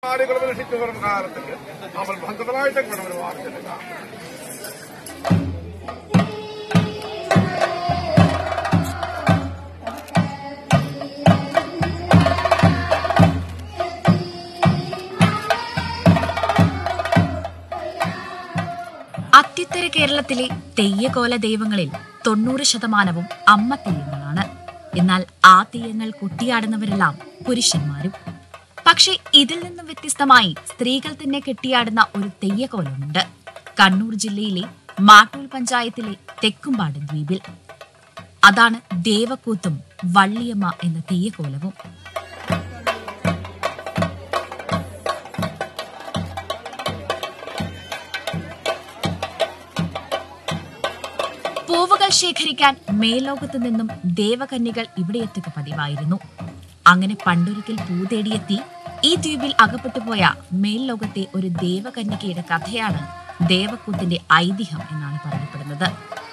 പരിപാടികൾ രക്ഷിച്ചു വരുന്ന കാലത്തിൽ നമ്മൾ ഭദ്രമായിട്ട് ഒരു വാർത്തയില്ല അത്യുത്തര കേരളത്തിലെ തെയ്യകോല ദൈവങ്ങളിൽ തൊണ്ണൂറ് ശതമാനവും അമ്മ തെയ്യങ്ങളാണ് എന്നാൽ ആ തെയ്യങ്ങൾ കൊട്ടിയാടുന്നവരെല്ലാം പുരുഷന്മാരും പക്ഷേ ഇതിൽ നിന്നും വ്യത്യസ്തമായി സ്ത്രീകൾ തന്നെ കെട്ടിയാടുന്ന ഒരു തെയ്യകോലമുണ്ട് കണ്ണൂർ ജില്ലയിലെ മാട്ടൂൽ പഞ്ചായത്തിലെ തെക്കുംപാട് ദ്വീപിൽ അതാണ് ദേവക്കൂത്തും വള്ളിയമ്മ എന്ന തെയ്യകോലവും പൂവുകൾ ശേഖരിക്കാൻ മേലോകത്തു നിന്നും ദേവകന്യകൾ ഇവിടെ എത്തുക പതിവായിരുന്നു അങ്ങനെ പണ്ടൊരിക്കൽ പൂ തേടിയെത്തി ഈ ദ്വീപിൽ അകപ്പെട്ടുപോയ മേൽലോകത്തെ ഒരു ദേവകന്യകയുടെ കഥയാണ് ദേവക്കൂത്തിന്റെ ഐതിഹ്യം എന്നാണ് പറയപ്പെടുന്നത്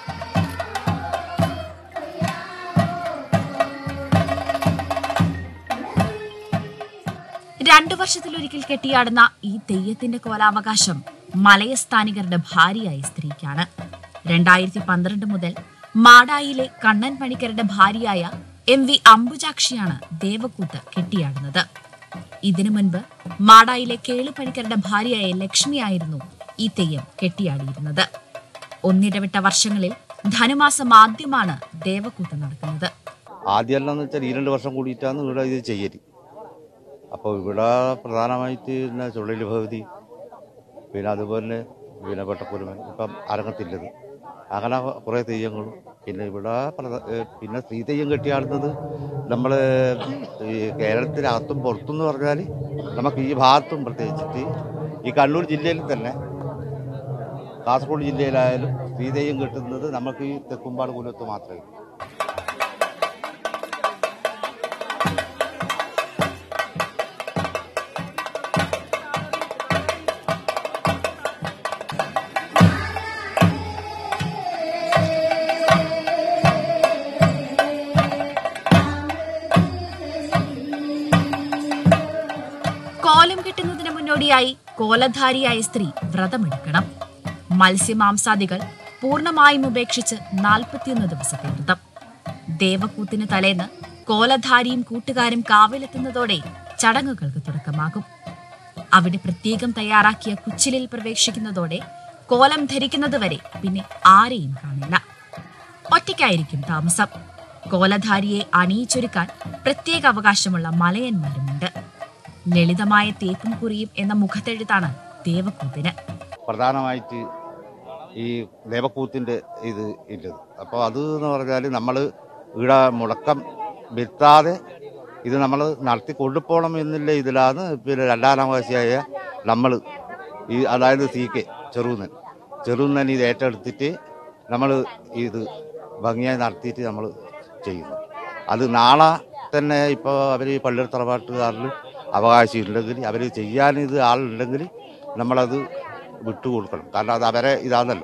രണ്ടു വർഷത്തിലൊരിക്കൽ കെട്ടിയാടുന്ന ഈ തെയ്യത്തിന്റെ കോലാവകാശം മലയസ്ഥാനികരുടെ ഭാര്യയായ സ്ത്രീക്കാണ് രണ്ടായിരത്തി പന്ത്രണ്ട് മുതൽ മാടായിലെ കണ്ണൻ പണിക്കരുടെ ഭാര്യയായ എം വി അംബുജാക്ഷിയാണ് ദേവക്കൂത്ത് കെട്ടിയാടുന്നത് ഇതിനു മുൻപ് മാടായിലെ കേളുപണിക്കരുടെ ഭാര്യയായ ലക്ഷ്മിയായിരുന്നു ഈ തെയ്യം കെട്ടിയാടിയിരുന്നത് ഒന്നിടവിട്ട വർഷങ്ങളിൽ ധനുമാസം ആദ്യമാണ് ദേവക്കൂത്ത് നടക്കുന്നത് ആദ്യമെല്ലാം എന്ന് വെച്ചാൽ ഈ രണ്ട് വർഷം കൂടിയിട്ടാണ് ഇവിടെ ഇത് ചെയ്യല് അപ്പോൾ ഇവിടെ പ്രധാനമായിട്ട് പിന്നെ ചുള്ളിൽ ഭഗവതി പിന്നെ അതുപോലെ പിന്നെ വെട്ടക്കുരുമൻ ഇപ്പം അരങ്ങത്തില്ലത് അങ്ങനെ കുറേ തെയ്യങ്ങളും പിന്നെ ഇവിടെ പ്രധ- ഏ, പിന്നെ സ്ത്രീ തെയ്യം കെട്ടിയാടുന്നത് നമ്മൾ ഈ കേരളത്തിനകത്തും പുറത്തും എന്ന് പറഞ്ഞാൽ നമുക്ക് ഈ ഭാഗത്തും പ്രത്യേകിച്ചിട്ട് ഈ കണ്ണൂർ ജില്ലയിൽ തന്നെ കാസർഗോഡ് ജില്ലയിലായാലും സ്ത്രീ തെയ്യം കെട്ടുന്നത് നമുക്ക് ഈ തെക്കുംപാട് കുലത്ത് മാത്രമേ ഉള്ളൂ കോലം കെട്ടുന്നതിന് മുന്നോടിയായി കോലധാരിയായ സ്ത്രീ വ്രതമെടുക്കണം മത്സ്യമാംസാദികൾ പൂർണ്ണമായും ഉപേക്ഷിച്ച് നാൽപ്പത്തിയൊന്ന് ദിവസത്തെ വ്രതം ദേവക്കൂത്തിന് തലേന്ന് കോലധാരിയും കൂട്ടുകാരും കാവിലെത്തുന്നതോടെ ചടങ്ങുകൾക്ക് തുടക്കമാകും അവിടെ പ്രത്യേകം തയ്യാറാക്കിയ കുച്ചിലിൽ പ്രവേശിക്കുന്നതോടെ കോലം ധരിക്കുന്നതുവരെ പിന്നെ ആരെയും കാണില്ല ഒറ്റയ്ക്കായിരിക്കും താമസം കോലധാരിയെ അണിയിച്ചൊരുക്കാൻ പ്രത്യേക അവകാശമുള്ള മലയന്മാരുമുണ്ട് ലളിതമായ തേപ്പും കുറിയും എന്ന മുഖത്തെഴുത്താണ് ദേവക്കൂത്തിന് പ്രധാനമായിട്ട് ഈ ദേവക്കൂത്തിൻ്റെ ഇത് ഇല്ലത് അപ്പോൾ അത് എന്ന് പറഞ്ഞാൽ നമ്മൾ ഇവിടെ മുടക്കം വരുത്താതെ ഇത് നമ്മൾ നടത്തി കൊണ്ടുപോകണം എന്നുള്ള ഇതിലാണ് പിന്നെ രണ്ടാനാവാസിയായ നമ്മൾ ഈ അതായത് സി കെ ചെറുന്നൻ ചെറുന്നൻ ഇത് ഏറ്റെടുത്തിട്ട് നമ്മൾ ഇത് ഭംഗിയായി നടത്തിയിട്ട് നമ്മൾ ചെയ്യുന്നു അത് നാളെ തന്നെ ഇപ്പോൾ അവർ പള്ളിയുടെ തറവാട്ടുകാരിൽ അവകാശം ഉണ്ടെങ്കിൽ അവർ ചെയ്യാൻ ഇത് ആളുണ്ടെങ്കിൽ നമ്മളത് വിട്ടുകൊടുക്കണം കാരണം അത് അവരെ ഇതാണല്ലോ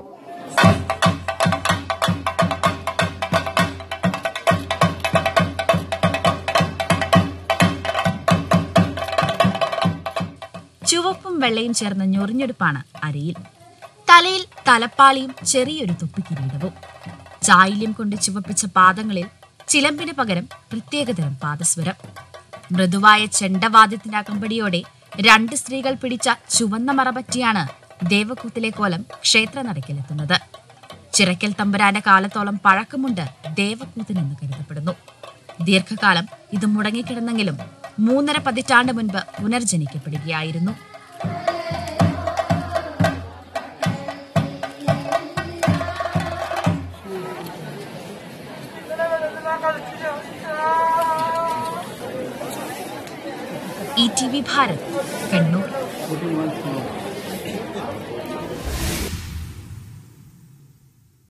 ചുവപ്പും വെള്ളയും ചേർന്ന ഞൊറിഞ്ഞെടുപ്പാണ് അരയിൽ തലയിൽ തലപ്പാളിയും ചെറിയൊരു തൊപ്പിക്കിരീടവും ചായില്യം കൊണ്ട് ചുവപ്പിച്ച പാദങ്ങളിൽ ചിലമ്പിന് പകരം പ്രത്യേകതരം പാദസ്വരം മൃദുവായ ചെണ്ടവാദ്യത്തിന്റെ അകമ്പടിയോടെ രണ്ട് സ്ത്രീകൾ പിടിച്ച ചുവന്ന മറ പറ്റിയാണ് ദേവക്കൂത്തിലെ കോലം ക്ഷേത്രനടക്കിലെത്തുന്നത് ചിറക്കൽ തമ്പുരാന്റെ കാലത്തോളം പഴക്കമുണ്ട് ദേവക്കൂത്തിനെന്ന് കരുതപ്പെടുന്നു ദീർഘകാലം ഇത് മുടങ്ങിക്കിടന്നെങ്കിലും മൂന്നര പതിറ്റാണ്ട് മുൻപ് പുനർജനിക്കപ്പെടുകയായിരുന്നു E T V Bharat Kannur